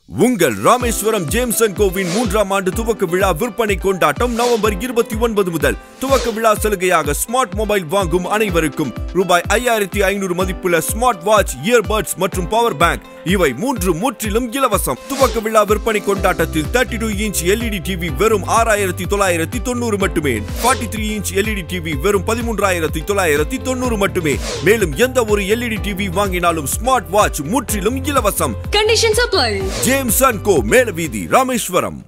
உங்கள் Rameswaram Jameson CoWIN மூன்றாம் ஆண்டு துவக்க விழா விற்பனை கொண்டாட்டம் நவம்பர் இருபத்தி ஒன்பது முதல் துவக்க விழா சலுகையாக ஸ்மார்ட் மொபைல் வாங்கும் அனைவருக்கும் ரூபாய் ஐயாயிரத்தி ஐநூறு மதிப்புள்ள ஸ்மார்ட் வாட்ச் இயர்பட்ஸ் மற்றும் பவர் பேங்க் இவை மூன்று முற்றிலும் இலவசம் துவக்க விழா விற்பனை கொண்டாட்டத்தில் thirty two inch LED TV வெறும் ஆறாயிரத்தி தொள்ளாயிரத்தி தொண்ணூறு மட்டுமே forty three inch LED TV வெறும் பதிமூன்றாயிரத்தி தொள்ளாயிரத்தி தொண்ணூறு மட்டுமே மேலும் எந்த ஒரு எல்இடி டிவி வாங்கினாலும் ஸ்மார்ட் வாட்ச் முற்றிலும் இலவசம் Conditions apply. James and co மேலவீதி ராமேஸ்வரம்